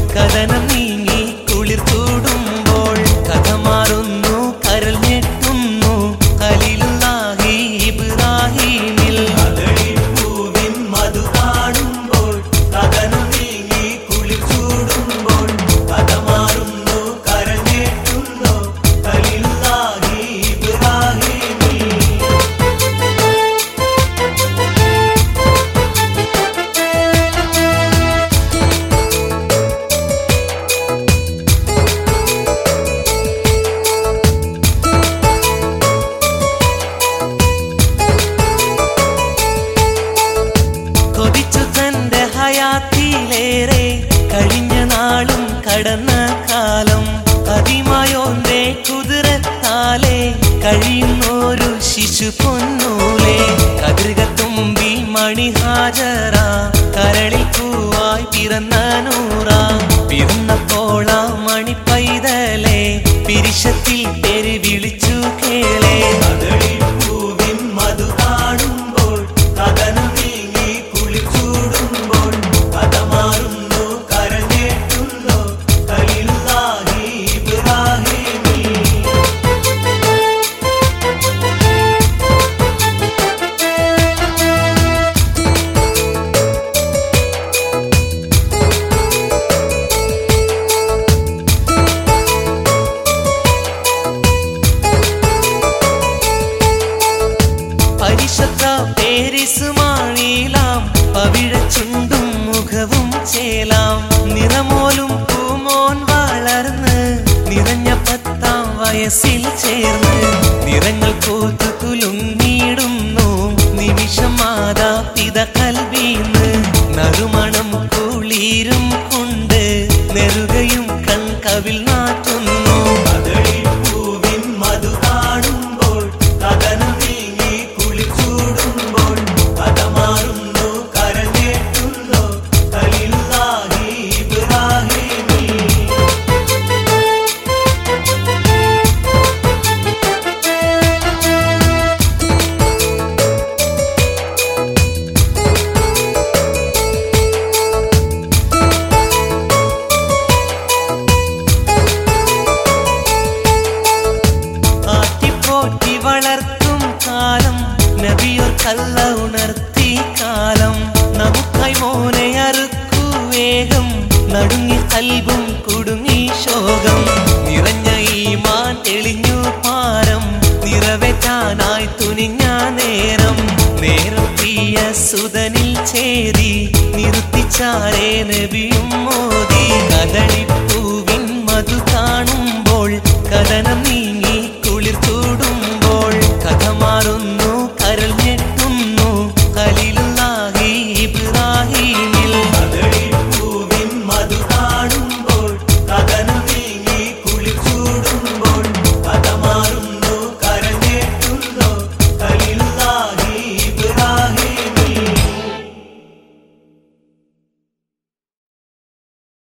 കഥനം നീങ്ങി കുളിർ കൂടുമ്പോൾ കഥ മാറുന്നു കരൽ ഞെട്ടുന്നു ഖലീലുല്ലാഹി ഇബ്രാഹീമിൽ പൂവിൻ മധു കാണുമ്പോൾ കഥനം നീങ്ങി കുളിർ ചൂടുമ്പോൾ കഥ മാറുന്നു കരൽ ഞെട്ടുന്നു ഖലീലുല്ലാഹി ഇബ്രാഹീമിൽ കൊതിച്ചു തന്റെ ഹയാത്തിലേറെ കഴിഞ്ഞ നാളും കടന്ന കാലം അതിമായോന്റെ കുതിരത്താലെ കഴിയുന്നൊരു ശിശു പൊന്നൂലെ കതിർകത്തുമ്പി മണിഹാജറ കരളിൽ പൂവായി പിറന്ന നൂറ പിറന്നപ്പോൾ ആ മണി പൈതലെ പിരിശത്തിൽ പേര് വിളിച്ചു കേളെ കദളി പൂവിൻ മധു കാണുമ്പോൾ കഥനം നീങ്ങി കുളിച്ചൂടുമ്പോൾ കഥ മാറുന്നു കരഞ്ഞേറ്റുന്നു കലില്ലാഹി ഇബ്രാഹിമി പരിശുദ്ധ പേരിസുമാണിലാം പവിഴ ചുണ്ടും മുഖവും ചേലാം നിറമോലും പൂമോൻ വളർന്ന് നിറഞ്ഞ പത്താം വയസ്സിൽ ചേർന്ന് നിറങ്ങൾ കോത്തു കുലുങ്ങിയിടുന്നു നിമിഷം മാതാ പിത കൽവീന്ന് നറുമണം കുളിരും കൊണ്ട് നെറുകയും കൺകവിൽ നാറ്റുന്നു പൂവിൻ മധു കാണുമ്പോൾ കഥനം നീങ്ങി കുളിച്ചൂടുമ്പോൾ കഥ മാറുന്നു കരഞ്ഞേറ്റുന്നു കലില്ലാഹി ഇബ്രാഹിമി ആറ്റിപ്പോറ്റി വളർത്തും കാലം നബിയോർ കല്ല ഉണർത്തി കാലം നമുക്കായി മോനെ അറുക്കു വേഗം നടുങ്ങി കൽബും കുടുങ്ങി ശോകം നിറഞ്ഞ ഈ മാൻ തെളിഞ്ഞു പാരം നിറവേറ്റാനായി തുനിഞ്ഞ നേരം നേരം പ്രിയ സുതനിൽ ചേരി നിർത്തിച്ചാരേ നബിയും മോദി കദളി